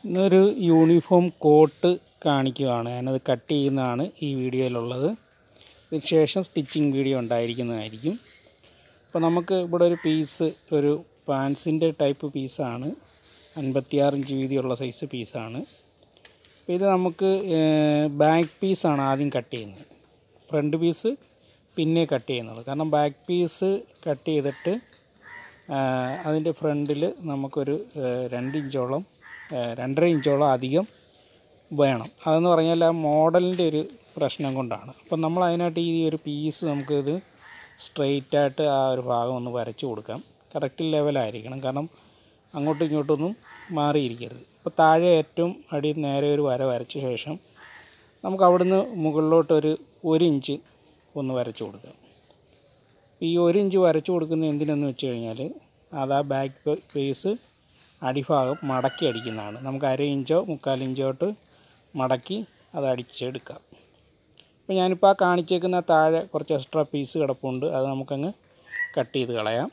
ഇന്നൊരു uniform coat കാണിക്കുകയാണ് ഞാനത് കട്ട് ചെയ്യുന്നതാണ് ഈ വീഡിയോയിലുള്ളത് ഇതിന് ശേഷം സ്റ്റിച്ചിങ് വീഡിയോ ഉണ്ടായിരിക്കുന്നതായിരിക്കും അപ്പോൾ നമുക്ക് ഇവിടെ ഒരു പീസ് ഒരു പാൻസിൻ്റെ ടൈപ്പ് പീസാണ് അൻപത്തിയാറ് ഇഞ്ച് വീതിയുള്ള സൈസ് പീസാണ് അപ്പോൾ ഇത് നമുക്ക് ബാക്ക് പീസാണ് ആദ്യം കട്ട് ചെയ്യുന്നത് ഫ്രണ്ട് പീസ് പിന്നെ കട്ട് ചെയ്യുന്നത് കാരണം ബാക്ക് പീസ് കട്ട് ചെയ്തിട്ട് അതിൻ്റെ ഫ്രണ്ടിൽ നമുക്കൊരു രണ്ട് ഇഞ്ചോളം രണ്ടര ഇഞ്ചോളം അധികം വേണം അതെന്ന് പറഞ്ഞാൽ ആ മോഡലിൻ്റെ ഒരു പ്രശ്നം കൊണ്ടാണ് അപ്പം നമ്മൾ അതിനായിട്ട് ഈ ഒരു പീസ് നമുക്കിത് സ്ട്രെയിറ്റ് ആയിട്ട് ആ ഒരു ഭാഗം ഒന്ന് വരച്ച് കൊടുക്കാം കറക്റ്റ് ലെവലായിരിക്കണം കാരണം അങ്ങോട്ടും ഇങ്ങോട്ടൊന്നും മാറിയിരിക്കരുത് അപ്പോൾ താഴെ ഏറ്റവും അടി നേരെ ഒരു വര വരച്ച ശേഷം നമുക്ക് അവിടുന്ന് മുകളിലോട്ടൊരു ഒരു ഇഞ്ച് ഒന്ന് വരച്ച് കൊടുക്കാം ഈ ഒരു ഇഞ്ച് വരച്ച് കൊടുക്കുന്നത് എന്തിനെന്ന് വെച്ച് കഴിഞ്ഞാൽ അത് ആ ബാക്ക് പീസ് അടിഭാഗം മടക്കി അടിക്കുന്നതാണ് നമുക്ക് അര ഇഞ്ചോ മുക്കാൽ ഇഞ്ചോട്ട് മടക്കി അത് അടിച്ചെടുക്കാം അപ്പോൾ ഞാനിപ്പോൾ ആ കാണിച്ചേക്കുന്ന താഴെ കുറച്ച് എക്സ്ട്രാ പീസ് കിടപ്പുണ്ട് അത് നമുക്കങ്ങ് കട്ട് ചെയ്ത് കളയാം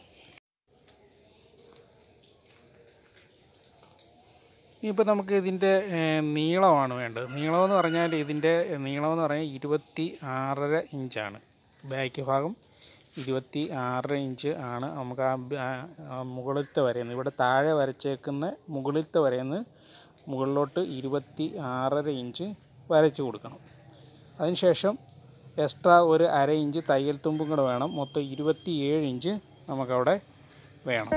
ഇനിയിപ്പോൾ നമുക്ക് ഇതിൻ്റെ നീളമാണ് വേണ്ടത് നീളമെന്ന് പറഞ്ഞാൽ ഇതിൻ്റെ നീളമെന്ന് പറഞ്ഞാൽ ഇരുപത്തി ആറര ഇഞ്ചാണ് ബാക്ക് ഭാഗം ഇരുപത്തി ആറര ഇഞ്ച് ആണ് നമുക്ക് ആ മുകളിലത്തെ വരയുന്നത് ഇവിടെ താഴെ വരച്ചേക്കുന്ന മുകളിലത്തെ വരയുന്നത് മുകളിലോട്ട് ഇരുപത്തി ആറര ഇഞ്ച് വരച്ച് കൊടുക്കണം അതിനുശേഷം എക്സ്ട്രാ ഒരു അര ഇഞ്ച് തയ്യൽ തുമ്പും കൂടെ വേണം മൊത്തം ഇരുപത്തി ഏഴ് ഇഞ്ച് നമുക്കവിടെ വേണം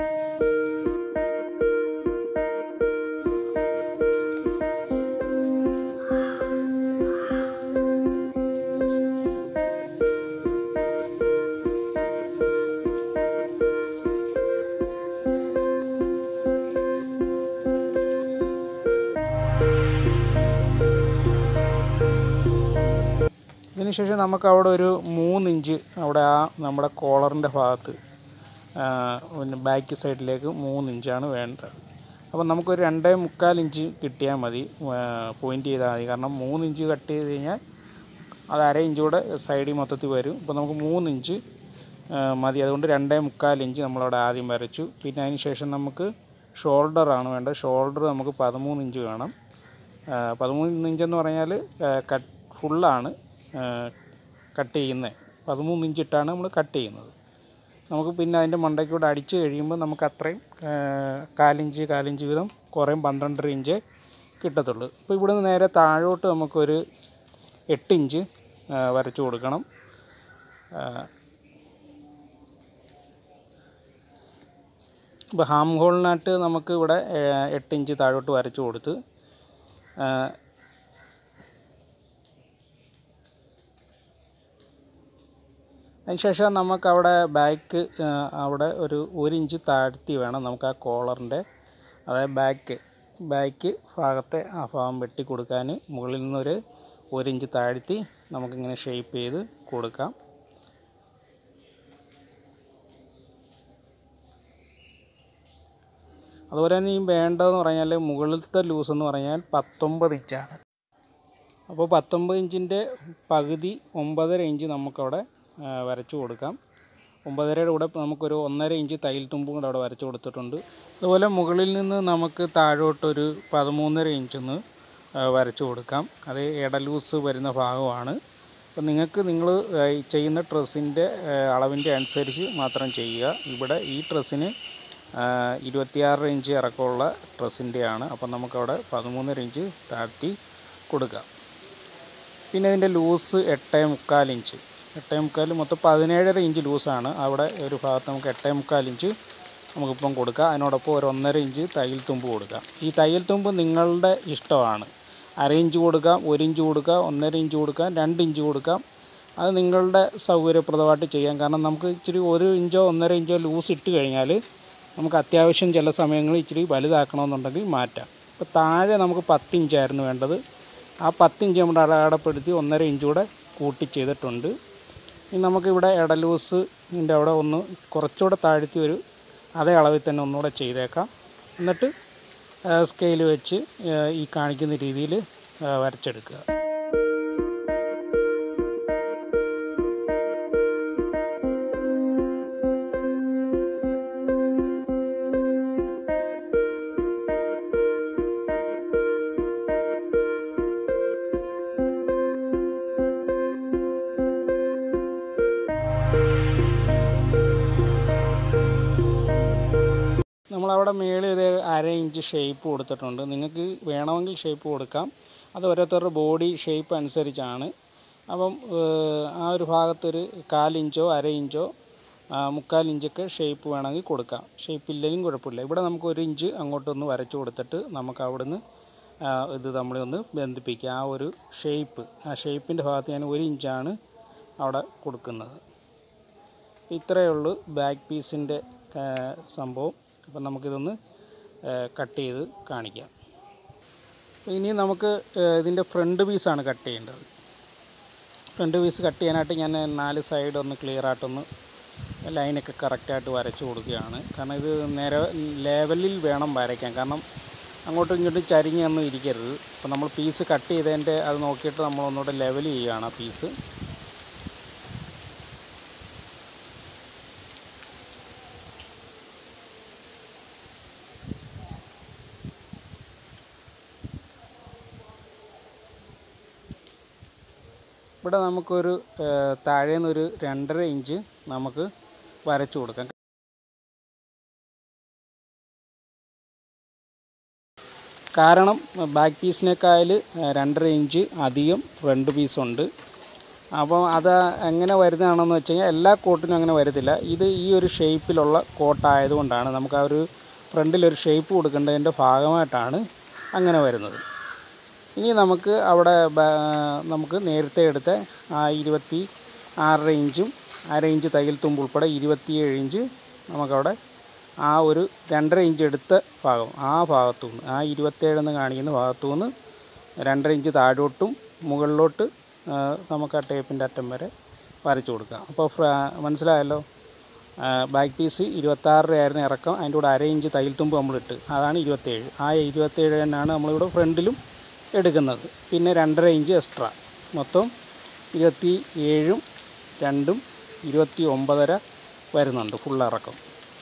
ഇതിനുശേഷം നമുക്ക് അവിടെ ഒരു മൂന്ന് ഇഞ്ച് അവിടെ ആ നമ്മുടെ കോളറിൻ്റെ ഭാഗത്ത് പിന്നെ ബാക്ക് സൈഡിലേക്ക് മൂന്ന് ഇഞ്ചാണ് വേണ്ടത് അപ്പം നമുക്കൊരു രണ്ടേ മുക്കാൽ ഇഞ്ച് കിട്ടിയാൽ മതി പോയിൻ്റ് ചെയ്താൽ മതി കാരണം മൂന്ന് ഇഞ്ച് കട്ട് ചെയ്ത് കഴിഞ്ഞാൽ അത് അര ഇഞ്ച് കൂടെ സൈഡിൽ മൊത്തത്തിൽ വരും അപ്പോൾ നമുക്ക് മൂന്ന് ഇഞ്ച് മതി അതുകൊണ്ട് രണ്ടേ മുക്കാൽ ഇഞ്ച് നമ്മളവിടെ ആദ്യം വരച്ചു പിന്നെ അതിന് ശേഷം നമുക്ക് ഷോൾഡറാണ് വേണ്ടത് ഷോൾഡർ നമുക്ക് പതിമൂന്ന് ഇഞ്ച് വേണം പതിമൂന്ന് ഇഞ്ചെന്ന് പറഞ്ഞാൽ കട്ട് ഫുള്ളാണ് കട്ട് ചെയ്യുന്നത് പതിമൂന്ന് ഇഞ്ചിട്ടാണ് നമ്മൾ കട്ട് ചെയ്യുന്നത് നമുക്ക് പിന്നെ അതിൻ്റെ മണ്ടയ്ക്കൂടെ അടിച്ച് കഴിയുമ്പോൾ നമുക്ക് അത്രയും കാലിഞ്ച് കാലിഞ്ച് വീതം കുറേയും പന്ത്രണ്ടര ഇഞ്ച് കിട്ടത്തുള്ളൂ അപ്പോൾ ഇവിടെ നിന്ന് നേരെ താഴോട്ട് നമുക്കൊരു എട്ട് ഇഞ്ച് വരച്ചു കൊടുക്കണം ഇപ്പോൾ ഹാം ഹോളിനായിട്ട് നമുക്ക് ഇവിടെ എട്ട് ഇഞ്ച് താഴോട്ട് വരച്ചു കൊടുത്ത് അതിനുശേഷം നമുക്ക് അവിടെ ബാക്ക് അവിടെ ഒരു ഒരു ഇഞ്ച് താഴ്ത്തി വേണം നമുക്ക് ആ കോളറിൻ്റെ അതായത് ബാക്ക് ബാക്ക് ഭാഗത്തെ ആ ഭാഗം വെട്ടി കൊടുക്കാൻ മുകളിൽ നിന്നൊരു ഒരു ഇഞ്ച് താഴ്ത്തി നമുക്കിങ്ങനെ ഷേപ്പ് ചെയ്ത് കൊടുക്കാം അതുപോലെ തന്നെ ഈ വേണ്ടതെന്ന് പറഞ്ഞാൽ മുകളിലത്തെ ലൂസ് എന്ന് പറഞ്ഞാൽ പത്തൊമ്പത് ഇഞ്ചാണ് അപ്പോൾ പത്തൊമ്പത് ഇഞ്ചിൻ്റെ പകുതി ഒമ്പതര ഇഞ്ച് നമുക്കവിടെ വരച്ചു കൊടുക്കാം ഒമ്പതരയുടെ കൂടെ നമുക്കൊരു ഒന്നര ഇഞ്ച് തയ്യൽ തുമ്പും കൂടെ അവിടെ വരച്ചു കൊടുത്തിട്ടുണ്ട് അതുപോലെ മുകളിൽ നിന്ന് നമുക്ക് താഴോട്ടൊരു പതിമൂന്നര ഇഞ്ചൊന്ന് വരച്ചു കൊടുക്കാം അത് ഇടലൂസ് വരുന്ന ഭാഗമാണ് അപ്പോൾ നിങ്ങൾക്ക് നിങ്ങൾ ചെയ്യുന്ന ഡ്രസ്സിൻ്റെ അളവിൻ്റെ അനുസരിച്ച് മാത്രം ചെയ്യുക ഇവിടെ ഈ ഡ്രസ്സിന് ഇരുപത്തിയാറ് ഇഞ്ച് ഇറക്കമുള്ള ഡ്രസ്സിൻ്റെയാണ് അപ്പം നമുക്കവിടെ പതിമൂന്നര ഇഞ്ച് താഴ്ത്തി കൊടുക്കാം പിന്നെ ഇതിൻ്റെ ലൂസ് എട്ടേ മുക്കാൽ ഇഞ്ച് എട്ടേ മുക്കാൽ മൊത്തം പതിനേഴര ഇഞ്ച് ലൂസാണ് അവിടെ ഒരു ഭാഗത്ത് നമുക്ക് എട്ടേ മുക്കാൽ ഇഞ്ച് നമുക്കിപ്പം കൊടുക്കാം അതിനോടൊപ്പം ഒരു ഒന്നര ഇഞ്ച് തയ്യൽ തുമ്പ് കൊടുക്കാം ഈ തയ്യൽ തുമ്പ് നിങ്ങളുടെ ഇഷ്ടമാണ് അര ഇഞ്ച് കൊടുക്കാം ഒരു ഇഞ്ച് കൊടുക്കാം ഒന്നര ഇഞ്ച് കൊടുക്കാം രണ്ട് ഇഞ്ച് കൊടുക്കാം അത് നിങ്ങളുടെ സൗകര്യപ്രദമായിട്ട് ചെയ്യാം കാരണം നമുക്ക് ഇച്ചിരി ഒരു ഇഞ്ചോ ഒന്നര ഇഞ്ചോ ലൂസ് ഇട്ട് കഴിഞ്ഞാൽ നമുക്ക് അത്യാവശ്യം ചില സമയങ്ങളിൽ ഇച്ചിരി വലുതാക്കണമെന്നുണ്ടെങ്കിൽ മാറ്റാം ഇപ്പോൾ താഴെ നമുക്ക് പത്ത് ഇഞ്ചായിരുന്നു വേണ്ടത് ആ പത്ത് ഇഞ്ച് നമ്മൾ അടയാളപ്പെടുത്തി ഒന്നര ഇഞ്ച് കൂടെ കൂട്ടി ചെയ്തിട്ടുണ്ട് ഇനി നമുക്കിവിടെ ഇടലൂസിൻ്റെ അവിടെ ഒന്ന് കുറച്ചുകൂടെ താഴ്ത്തി ഒരു അതേ അളവിൽ തന്നെ ഒന്നുകൂടെ ചെയ്തേക്കാം എന്നിട്ട് സ്കെയിൽ വെച്ച് ഈ കാണിക്കുന്ന രീതിയിൽ വരച്ചെടുക്കുക നമ്മളവിടെ മേളിൽ ഒരു അര ഇഞ്ച് ഷേപ്പ് കൊടുത്തിട്ടുണ്ട് നിങ്ങൾക്ക് വേണമെങ്കിൽ ഷേപ്പ് കൊടുക്കാം അത് ഓരോരുത്തരുടെ ബോഡി ഷേപ്പ് അനുസരിച്ചാണ് അപ്പം ഏഹ്, ആ ഒരു ഭാഗത്തൊരു കാലിഞ്ചോ അര ഇഞ്ചോ ആ, മുക്കാൽ ഇഞ്ചൊക്കെ ഷേപ്പ് വേണമെങ്കിൽ കൊടുക്കാം ഷേപ്പ് ഇല്ലെങ്കിലും കുഴപ്പമില്ല ഇവിടെ നമുക്ക് ഒരു ഇഞ്ച് അങ്ങോട്ടൊന്ന് വരച്ച് കൊടുത്തിട്ട് നമുക്ക് അവിടുന്ന് ആ, ഇത് നമ്മളൊന്ന് ബന്ധിപ്പിക്കുക ആ ഒരു ഷേപ്പ് ആ ഷേപ്പിൻ്റെ ഭാഗത്ത് ഞാൻ ഒരു ഇഞ്ചാണ് അവിടെ കൊടുക്കുന്നത് ഇത്രയേ ഉള്ളൂ ബാക്ക് പീസിൻ്റെ സംഭവം അപ്പം നമുക്കിതൊന്ന് കട്ട് ചെയ്ത് കാണിക്കാം അപ്പോൾ ഇനി നമുക്ക് ഏഹ്, ഇതിൻ്റെ ഫ്രണ്ട് പീസാണ് കട്ട് ചെയ്യേണ്ടത് ഫ്രണ്ട് പീസ് കട്ട് ചെയ്യാനായിട്ട് ഞാൻ നാല് സൈഡ് ഒന്ന് ക്ലിയർ ആയിട്ടൊന്ന് ലൈനൊക്കെ കറക്റ്റായിട്ട് വരച്ച് കൊടുക്കുകയാണ് കാരണം ഇത് നേരെ ലെവലിൽ വേണം വരയ്ക്കാൻ കാരണം അങ്ങോട്ടും ഇങ്ങോട്ടും ചരിഞ്ഞൊന്നും ഇരിക്കരുത് അപ്പോൾ നമ്മൾ പീസ് കട്ട് ചെയ്തതിൻ്റെ അത് നോക്കിയിട്ട് നമ്മൾ ഒന്നുകൂടെ ലെവൽ ചെയ്യുകയാണ് ആ പീസ് ഇവിടെ നമുക്കൊരു ഏഹ്, താഴേന്നൊരു രണ്ടര ഇഞ്ച് നമുക്ക് വരച്ചു കൊടുക്കാം കാരണം ബാക്ക് പീസിനേക്കാൾ രണ്ടര ഇഞ്ച് അധികം ഫ്രണ്ട് പീസുണ്ട് അപ്പോൾ അത് എങ്ങനെ വരുന്നതാണെന്ന് വെച്ച് കഴിഞ്ഞാൽ എല്ലാ കോട്ടിനും അങ്ങനെ വരത്തില്ല ഇത് ഈ ഒരു ഷേപ്പിലുള്ള കോട്ടായതുകൊണ്ടാണ് നമുക്ക് ആ ഒരു ഫ്രണ്ടിലൊരു ഷേപ്പ് കൊടുക്കേണ്ടതിൻ്റെ ഭാഗമായിട്ടാണ് അങ്ങനെ വരുന്നത് ഇനി നമുക്ക് അവിടെ ബ- നമുക്ക് നേരത്തെ എടുത്ത ആ ഇരുപത്തി ആറര ഇഞ്ചും അര ഇഞ്ച് തയ്യൽ തുമ്പ് ഉൾപ്പെടെ ഇരുപത്തിയേഴ് ഇഞ്ച് നമുക്കവിടെ ആ ഒരു രണ്ടര ഇഞ്ച് എടുത്ത ഭാഗം ആ ഭാഗത്തു നിന്ന് ആ ഇരുപത്തേഴെന്ന് കാണിക്കുന്ന ഭാഗത്തു നിന്ന് രണ്ടര ഇഞ്ച് താഴോട്ടും മുകളിലോട്ട് ആ, നമുക്ക് ആ ടേപ്പിൻ്റെ അറ്റം വരെ വരച്ചു കൊടുക്കാം അപ്പോൾ ഫ്ര മനസ്സിലായല്ലോ ബാക്ക് പീസ് ഇരുപത്താറര ആയിരുന്നു ഇറക്കം അതിൻ്റെ കൂടെ അര ഇഞ്ച് തയ്യൽ തുമ്പ് നമ്മളിട്ട് അതാണ് ഇരുപത്തേഴ് ആ ഇരുപത്തേഴ് തന്നെയാണ് നമ്മളിവിടെ ഫ്രണ്ടിലും എടുക്കുന്നത് പിന്നെ രണ്ടര ഇഞ്ച് എക്സ്ട്രാ മൊത്തം ഇരുപത്തി ഏഴും രണ്ടും ഇരുപത്തി ഒമ്പതര വരുന്നുണ്ട് ഫുൾ ഇറക്കം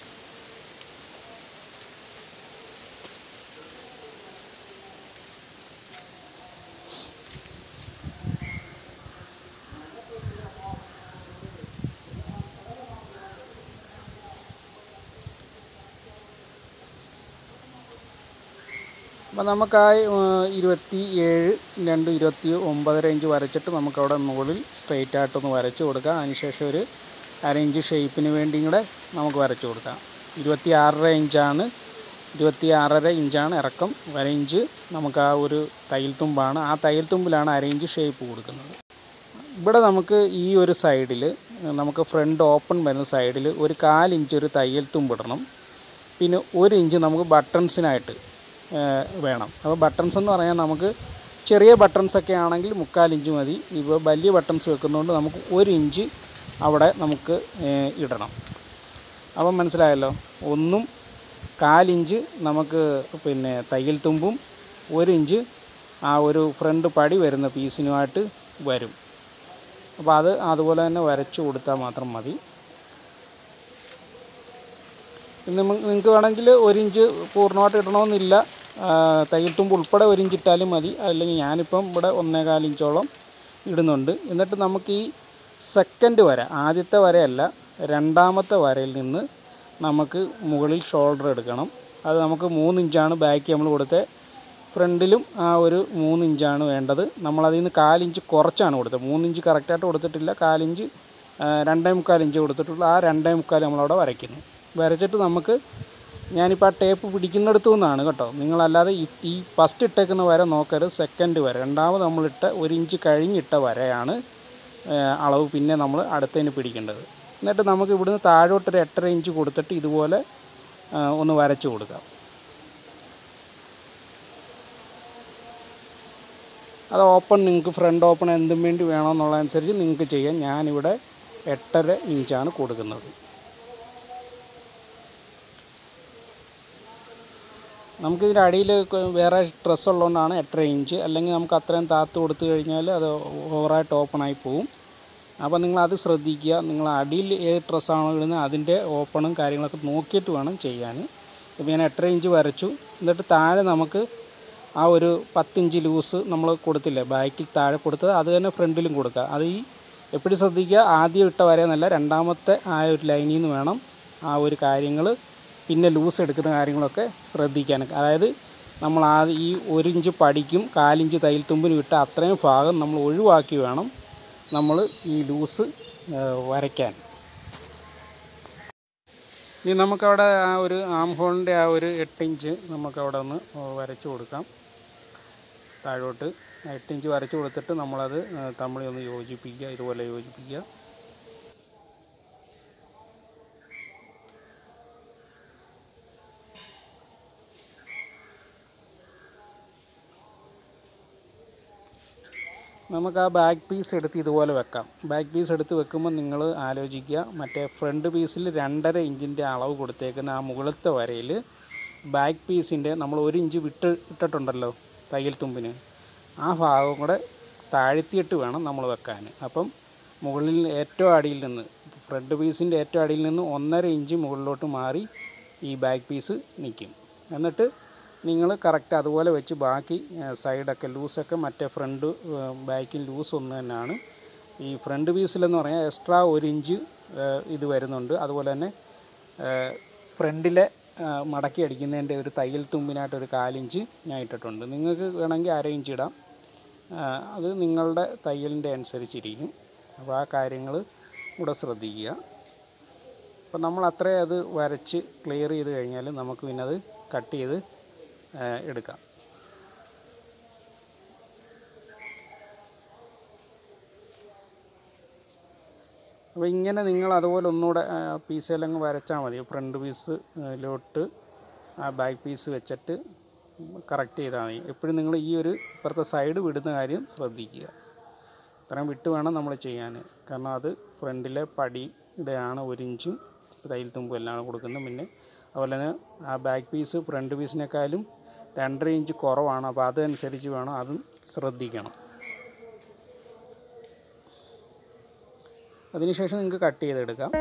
അപ്പം നമുക്ക് ആ ഏഹ്, ഇരുപത്തി ഏഴ് രണ്ട് ഇരുപത്തി ഒമ്പതര ഇഞ്ച് വരച്ചിട്ട് നമുക്കവിടെ മുകളിൽ സ്ട്രെയിറ്റ് ആയിട്ടൊന്ന് വരച്ച് കൊടുക്കാം അതിനുശേഷം ഒരു അര ഇഞ്ച് ഷേപ്പിന് വേണ്ടിയും കൂടെ നമുക്ക് വരച്ച് കൊടുക്കാം ഇരുപത്തി ആറര ഇഞ്ചാണ് ഇരുപത്തി ആറര ഇഞ്ചാണ് ഇറക്കം അര ഇഞ്ച് നമുക്ക് ആ ഒരു തയ്യൽ തുമ്പാണ് ആ തയ്യൽ തുമ്പിലാണ് അര ഇഞ്ച് ഷേപ്പ് കൊടുക്കുന്നത് ഇവിടെ നമുക്ക് ഈ ഒരു സൈഡിൽ നമുക്ക് ഫ്രണ്ട് ഓപ്പൺ വരുന്ന സൈഡിൽ ഒരു കാലിഞ്ച് ഒരു തയ്യൽ തുമ്പിടണം പിന്നെ ഒരു ഇഞ്ച് നമുക്ക് ബട്ടൺസിനായിട്ട് ഏഹ്, വേണം അപ്പോൾ ബട്ടൺസ് എന്ന് പറഞ്ഞാൽ നമുക്ക് ചെറിയ ബട്ടൺസ് ഒക്കെ ആണെങ്കിൽ മുക്കാൽ ഇഞ്ച് മതി ഇപ്പോൾ വലിയ ബട്ടൺസ് വെക്കുന്നതുകൊണ്ട് നമുക്ക് ഒരു ഇഞ്ച് അവിടെ നമുക്ക് ഏഹ്, ഇടണം അപ്പം മനസ്സിലായല്ലോ ഒന്നും കാലിഞ്ച് നമുക്ക് പിന്നെ തയ്യൽ തുമ്പും ഒരു ഇഞ്ച് ആ ഒരു ഫ്രണ്ട് പടി വരുന്ന പീസിനുമായിട്ട് വരും അപ്പോൾ അത് അതുപോലെ തന്നെ വരച്ചു കൊടുത്താൽ മാത്രം മതി നിങ്ങൾക്ക് വേണമെങ്കിൽ ഒരു ഇഞ്ച് പൂർണ്ണമായിട്ട് ഇടണമെന്നില്ല ആ, തയ്യൽ തുമ്പ് ഉൾപ്പെടെ ഒരു ഇഞ്ച് ഇട്ടാലും മതി അല്ലെങ്കിൽ ഞാനിപ്പം ഇവിടെ ഒന്നേകാൽ ഇഞ്ചോളം ഇടുന്നുണ്ട് എന്നിട്ട് നമുക്ക് ഈ സെക്കൻഡ് വര ആദ്യത്തെ വരയല്ല രണ്ടാമത്തെ വരയിൽ നിന്ന് നമുക്ക് മുകളിൽ ഷോൾഡർ എടുക്കണം അത് നമുക്ക് മൂന്ന് ഇഞ്ചാണ് ബാക്ക് നമ്മൾ കൊടുത്ത ഫ്രണ്ടിലും ആ ഒരു മൂന്ന് ഇഞ്ചാണ് വേണ്ടത് നമ്മളതിൽ നിന്ന് കാലിഞ്ച് കുറച്ചാണ് കൊടുത്തത് മൂന്ന് ഇഞ്ച് കറക്റ്റായിട്ട് കൊടുത്തിട്ടില്ല കാലിഞ്ച് ആ, രണ്ടേ മുക്കാൽ ഇഞ്ച് കൊടുത്തിട്ടുള്ളൂ ആ രണ്ടേ മുക്കാൽ നമ്മളവിടെ വരയ്ക്കുന്നു വരച്ചിട്ട് നമുക്ക് ഞാനിപ്പോൾ ആ ടേപ്പ് പിടിക്കുന്നിടത്തു നിന്നാണ് കേട്ടോ നിങ്ങളല്ലാതെ ഈ ഈ ഫസ്റ്റ് ഇട്ടേക്കുന്ന വര നോക്കരുത് സെക്കൻഡ് വര രണ്ടാമത് നമ്മളിട്ട ഒരു ഇഞ്ച് കഴിഞ്ഞിട്ട വരയാണ് ആ, അളവ് പിന്നെ നമ്മൾ അടുത്തതിന് പിടിക്കേണ്ടത് എന്നിട്ട് നമുക്ക് ഇവിടുന്ന് താഴോട്ടൊരു എട്ടര ഇഞ്ച് കൊടുത്തിട്ട് ഇതുപോലെ ആ, ഒന്ന് വരച്ചു കൊടുക്കാം അത് ഓപ്പൺ നിങ്ങൾക്ക് ഫ്രണ്ട് ഓപ്പൺ എന്തും വേണ്ടി വേണമെന്നുള്ളതനുസരിച്ച് നിങ്ങൾക്ക് ചെയ്യാം ഞാനിവിടെ എട്ടര ഇഞ്ചാണ് കൊടുക്കുന്നത് നമുക്കിതിൻ്റെ അടിയിൽ വേറെ ഡ്രസ്സ് ഉള്ളതുകൊണ്ടാണ് എട്ടര ഇഞ്ച് അല്ലെങ്കിൽ നമുക്ക് അത്രയും താത്ത് കൊടുത്തു കഴിഞ്ഞാൽ അത് ഓവറായിട്ട് ഓപ്പണായി പോവും അപ്പോൾ നിങ്ങൾ അത് ശ്രദ്ധിക്കുക നിങ്ങൾ അടിയിൽ ഏത് ഡ്രസ്സാണോ ഇടുന്നത് അതിൻ്റെ ഓപ്പണും കാര്യങ്ങളൊക്കെ നോക്കിയിട്ട് വേണം ചെയ്യാൻ ഇപ്പോൾ ഞാൻ എട്ടര ഇഞ്ച് വരച്ചു എന്നിട്ട് താഴെ നമുക്ക് ആ ഒരു പത്തിഞ്ച് ലൂസ് നമ്മൾ കൊടുത്തില്ലേ ബാക്കിൽ താഴെ കൊടുത്തത് അത് തന്നെ ഫ്രണ്ടിലും കൊടുക്കുക അത് ഈ എപ്പോഴും ശ്രദ്ധിക്കുക ആദ്യം ഇട്ട വരയെന്നല്ല രണ്ടാമത്തെ ആ ഒരു ലൈനിൽ നിന്ന് വേണം ആ ഒരു കാര്യങ്ങൾ പിന്നെ ലൂസ് എടുക്കുന്ന കാര്യങ്ങളൊക്കെ ശ്രദ്ധിക്കാൻ അതായത് നമ്മൾ ആദ്യം ഈ ഒരു ഇഞ്ച് പടിക്കും കാലിഞ്ച് തയ്യൽ തുമ്പിന് വിട്ട് അത്രയും ഭാഗം നമ്മൾ ഒഴിവാക്കി വേണം നമ്മൾ ഈ ലൂസ് ഏഹ്, വരയ്ക്കാൻ ഇനി നമുക്കവിടെ ആ ഒരു ആം ഹോളിൻ്റെ ആ ഒരു എട്ട് ഇഞ്ച് നമുക്കവിടെ ഒന്ന് വരച്ച് കൊടുക്കാം താഴോട്ട് എട്ട് ഇഞ്ച് വരച്ച് കൊടുത്തിട്ട് നമ്മളത് ഏഹ്, തമ്മിൽ ഒന്ന് യോജിപ്പിക്കുക ഇതുപോലെ യോജിപ്പിക്കുക നമുക്ക് ആ ബാക്ക് പീസ് എടുത്ത് ഇതുപോലെ വെക്കാം ബാക്ക് പീസ് എടുത്ത് വെക്കുമ്പോൾ നിങ്ങൾ ആലോചിക്കുക മറ്റേ ഫ്രണ്ട് പീസിൽ രണ്ടര ഇഞ്ചിൻ്റെ അളവ് കൊടുത്തേക്കുന്ന ആ മുകളിലത്തെ വരയിൽ ബാക്ക് പീസിൻ്റെ നമ്മൾ ഒരു ഇഞ്ച് വിട്ട് ഇട്ടിട്ടുണ്ടല്ലോ തയ്യൽ തുമ്പിന് ആ ഭാഗം കൂടെ താഴ്ത്തിയിട്ട് വേണം നമ്മൾ വെക്കാൻ അപ്പം മുകളിൽ ഏറ്റവും അടിയിൽ നിന്ന് ഫ്രണ്ട് പീസിൻ്റെ ഏറ്റവും അടിയിൽ നിന്ന് ഒന്നര ഇഞ്ച് മുകളിലോട്ട് മാറി ഈ ബാക്ക് പീസ് നിൽക്കും എന്നിട്ട് നിങ്ങൾ കറക്റ്റ് അതുപോലെ വെച്ച് ബാക്കി ഏഹ്, സൈഡൊക്കെ ലൂസൊക്കെ മറ്റേ ഫ്രണ്ട് ബാക്കിൽ ലൂസ് ഒന്ന് തന്നെയാണ് ഈ ഫ്രണ്ട് പീസിലെന്ന് പറഞ്ഞാൽ എക്സ്ട്രാ ഒരു ഇഞ്ച് ഏഹ്, ഇത് വരുന്നുണ്ട് അതുപോലെ തന്നെ ഏഹ്, ഫ്രണ്ടിലെ ഏഹ്, മടക്കി അടിക്കുന്നതിൻ്റെ ഒരു തയ്യൽ തുമ്പിനായിട്ട് ഒരു കാലിഞ്ച് ഞാൻ ഇട്ടിട്ടുണ്ട് നിങ്ങൾക്ക് വേണമെങ്കിൽ അര ഇഞ്ച് ഇടാം ഏഹ്, അത് നിങ്ങളുടെ തയ്യലിൻ്റെ അനുസരിച്ചിരിക്കും അപ്പോൾ ആ കാര്യങ്ങൾ കൂടെ ശ്രദ്ധിക്കുക അപ്പോൾ നമ്മൾ അത്രയും അത് വരച്ച് ക്ലിയർ ചെയ്ത് കഴിഞ്ഞാൽ നമുക്ക് പിന്നെ അത് കട്ട് ചെയ്ത് ഏഹ്, എടുക്കാം അപ്പോൾ ഇങ്ങനെ നിങ്ങൾ അതുപോലെ ഒന്നുകൂടെ പീസെല്ലാം വരച്ചാൽ മതി ഫ്രണ്ട് പീസിലോട്ട് ആ ബാക്ക് പീസ് വെച്ചിട്ട് കറക്റ്റ് ചെയ്താൽ മതി എപ്പോഴും നിങ്ങൾ ഈ ഒരു ഇപ്പുറത്തെ സൈഡ് വിടുന്ന കാര്യം ശ്രദ്ധിക്കുക ഇത്രയും വിട്ട് വേണം നമ്മൾ ചെയ്യാൻ കാരണം അത് ഫ്രണ്ടിലെ പടിയുടെയാണ് ഒരു ഇഞ്ചും തയ്യൽ തുമ്പും എല്ലാം കൊടുക്കുന്നത് പിന്നെ അതുപോലെ തന്നെ ആ ബാക്ക് പീസ് ഫ്രണ്ട് പീസിനേക്കാളും രണ്ടര ഇഞ്ച് കുറവാണ് അപ്പോൾ അതനുസരിച്ച് വേണം അതും ശ്രദ്ധിക്കണം അതിനുശേഷം നിങ്ങൾക്ക് കട്ട് ചെയ്തെടുക്കാം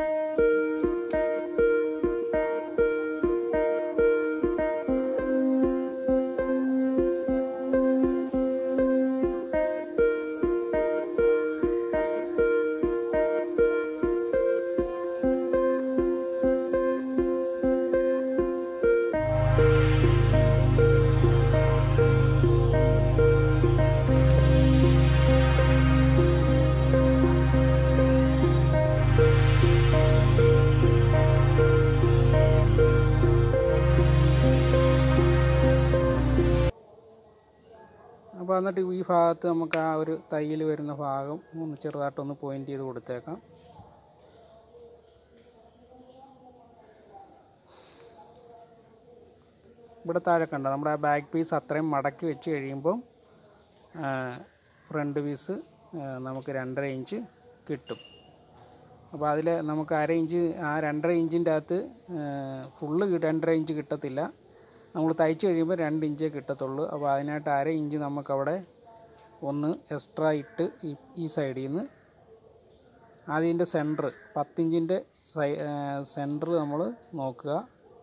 അപ്പോൾ എന്നിട്ട് ഈ ഭാഗത്ത് നമുക്ക് ആ ഒരു തയ്യൽ വരുന്ന ഭാഗം ഒന്ന് ചെറുതായിട്ടൊന്ന് പോയിൻ്റ് ചെയ്ത് കൊടുത്തേക്കാം ഇവിടെ താഴെ കണ്ട നമ്മുടെ ആ ബാക്ക് പീസ് അത്രയും മടക്കി വെച്ച് കഴിയുമ്പം ഫ്രണ്ട് പീസ് നമുക്ക് രണ്ടര ഇഞ്ച് കിട്ടും അപ്പോൾ അതിൽ നമുക്ക് അര ഇഞ്ച് ആ രണ്ടര ഇഞ്ചിൻ്റെ അകത്ത് ഫുള്ള് രണ്ടര ഇഞ്ച് കിട്ടത്തില്ല നമ്മൾ തയ്ച്ച് കഴിയുമ്പോൾ രണ്ട് ഇഞ്ചേ കിട്ടത്തുള്ളൂ അപ്പോൾ അതിനായിട്ട് അര ഇഞ്ച് നമുക്കവിടെ ഒന്ന് എക്സ്ട്രാ ഇട്ട് ഈ ഈ സൈഡിൽ നിന്ന് ആദ്യം ഇതിൻ്റെ സെൻറ്റർ പത്തിഞ്ചിൻ്റെ സൈ സെൻറ്റർ നമ്മൾ നോക്കുക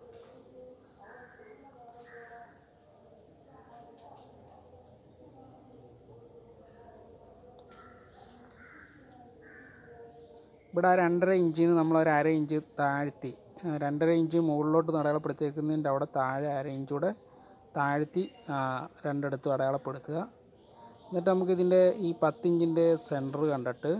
ഇവിടെ ആ രണ്ടര ഇഞ്ചിൽ നിന്ന് നമ്മൾ ഒരു അര ഇഞ്ച് താഴ്ത്തി ആ, രണ്ടര ഇഞ്ച് മുകളിലോട്ട് അടയാളപ്പെടുത്തിയേക്കുന്നതിൻ്റെ അവിടെ താഴെ അര ഇഞ്ച് കൂടെ താഴ്ത്തി ആ, രണ്ടിടത്തും അടയാളപ്പെടുത്തുക എന്നിട്ട് നമുക്കിതിൻ്റെ ഈ പത്തിഞ്ചിൻ്റെ സെൻറ്റർ കണ്ടിട്ട്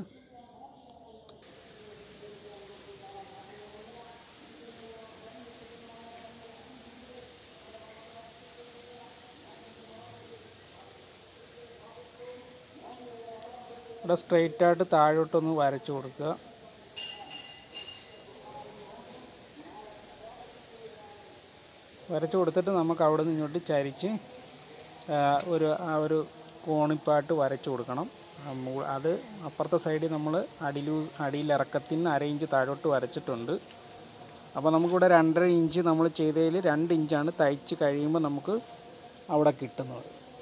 ഇവിടെ സ്ട്രെയിറ്റ് ആയിട്ട് താഴോട്ടൊന്ന് വരച്ചു കൊടുക്കുക വരച്ചു കൊടുത്തിട്ട് നമുക്ക് അവിടെ നിന്ന് ഇങ്ങോട്ട് ചരിച്ച് ആ, ഒരു ആ ഒരു കോണിപ്പാട്ട് വരച്ചു കൊടുക്കണം ആ, മു- അത് അപ്പുറത്തെ സൈഡിൽ നമ്മൾ അടിയിൽ അടിയിൽ ഇറക്കത്തിന് അര ഇഞ്ച് താഴോട്ട് വരച്ചിട്ടുണ്ട് അപ്പോൾ നമുക്കിവിടെ രണ്ടര ഇഞ്ച് നമ്മൾ ചെയ്തതിൽ രണ്ട് ഇഞ്ചാണ് തയ്ച്ച് കഴിയുമ്പോൾ നമുക്ക് അവിടെ കിട്ടുന്നത്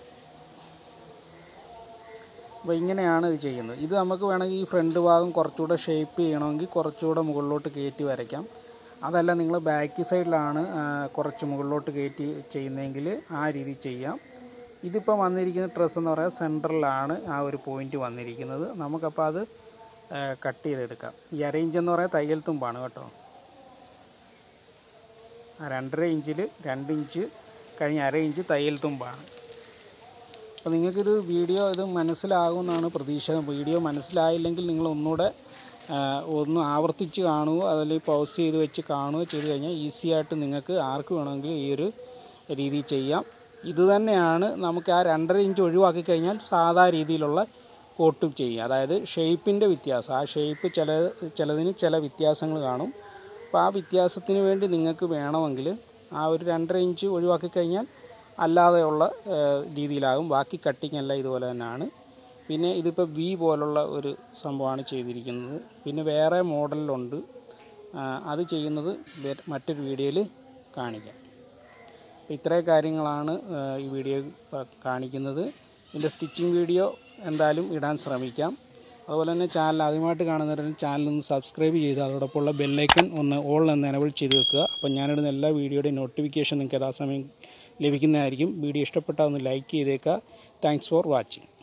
അപ്പോൾ ഇങ്ങനെയാണ് ഇത് ചെയ്യുന്നത് ഇത് നമുക്ക് വേണമെങ്കിൽ ഈ ഫ്രണ്ട് ഭാഗം കുറച്ചുകൂടെ ഷേപ്പ് ചെയ്യണമെങ്കിൽ കുറച്ചുകൂടെ മുകളിലോട്ട് കയറ്റി വരയ്ക്കാം അതല്ല നിങ്ങൾ ബാക്ക് സൈഡിലാണ് ആ, കുറച്ച് മുകളിലോട്ട് കയറ്റി ചെയ്യുന്നതെങ്കിൽ ആ രീതി ചെയ്യാം ഇതിപ്പോൾ വന്നിരിക്കുന്ന ഡ്രസ്സ് എന്ന് പറയുന്നത് സെൻറ്ററിലാണ് ആ ഒരു പോയിന്റ് വന്നിരിക്കുന്നത് നമുക്കപ്പോൾ അത് കട്ട് ചെയ്തെടുക്കാം ഈ അരയിഞ്ച് എന്ന് പറയുന്നത് തയ്യൽ തുമ്പാണ് കേട്ടോ ആ രണ്ടര ഇഞ്ചിൽ രണ്ട് ഇഞ്ച് കഴിഞ്ഞ് അര ഇഞ്ച് തയ്യൽ തുമ്പാണ് അപ്പോൾ നിങ്ങൾക്കിത് വീഡിയോ ഇത് മനസ്സിലാകുമെന്നാണ് പ്രതീക്ഷ വീഡിയോ മനസ്സിലായില്ലെങ്കിൽ നിങ്ങൾ ഒന്നുകൂടെ ആ, ഒന്ന് ആവർത്തിച്ച് കാണുകയോ അതല്ലെങ്കിൽ പൗസ് ചെയ്ത് വെച്ച് കാണുകയോ ചെയ്ത് കഴിഞ്ഞാൽ ഈസി ആയിട്ട് നിങ്ങൾക്ക് ആർക്ക് വേണമെങ്കിലും ഈ ഒരു രീതി ചെയ്യാം ഇത് തന്നെയാണ് നമുക്ക് ആ രണ്ടര ഇഞ്ച് ഒഴിവാക്കി കഴിഞ്ഞാൽ സാധാ രീതിയിലുള്ള കോട്ടും ചെയ്യും അതായത് ഷേപ്പിൻ്റെ വ്യത്യാസം ആ ഷേപ്പ് ചില ചിലതിന് ചില വ്യത്യാസങ്ങൾ കാണും അപ്പോൾ ആ വ്യത്യാസത്തിന് വേണ്ടി നിങ്ങൾക്ക് വേണമെങ്കിൽ ആ ഒരു രണ്ടര ഇഞ്ച് ഒഴിവാക്കി കഴിഞ്ഞാൽ അല്ലാതെയുള്ള ഏഹ്, രീതിയിലാകും ബാക്കി കട്ടിങ് എല്ലാം ഇതുപോലെ തന്നെയാണ് പിന്നെ ഇതിപ്പോൾ വി പോലുള്ള ഒരു സംഭവമാണ് ചെയ്തിരിക്കുന്നത് പിന്നെ വേറെ മോഡലിലുണ്ട് ആ, അത് ചെയ്യുന്നത് വേ- മറ്റൊരു വീഡിയോയിൽ കാണിക്കാം അപ്പോൾ ഇത്രയും കാര്യങ്ങളാണ് ആ, ഈ വീഡിയോ പ- കാണിക്കുന്നത് ഇതിൻ്റെ സ്റ്റിച്ചിങ് വീഡിയോ എന്തായാലും ഇടാൻ ശ്രമിക്കാം അതുപോലെ തന്നെ ചാനൽ ആദ്യമായിട്ട് കാണുന്നവരും ചാനൽ ഒന്ന് സബ്സ്ക്രൈബ് ചെയ്ത് അതോടൊപ്പമുള്ള ബെല്ലൈക്കൺ ഒന്ന് ഓൾ എന്ന് എനബിൾ ചെയ്ത് വെക്കുക അപ്പോൾ ഞാനിടുന്ന എല്ലാ വീഡിയോയുടെയും നോട്ടിഫിക്കേഷൻ നിങ്ങൾക്ക് യഥാസമയം ലഭിക്കുന്നതായിരിക്കും വീഡിയോ ഇഷ്ടപ്പെട്ടാൽ ഒന്ന് ലൈക്ക് ചെയ്തേക്കുക താങ്ക്സ് ഫോർ വാച്ചിങ്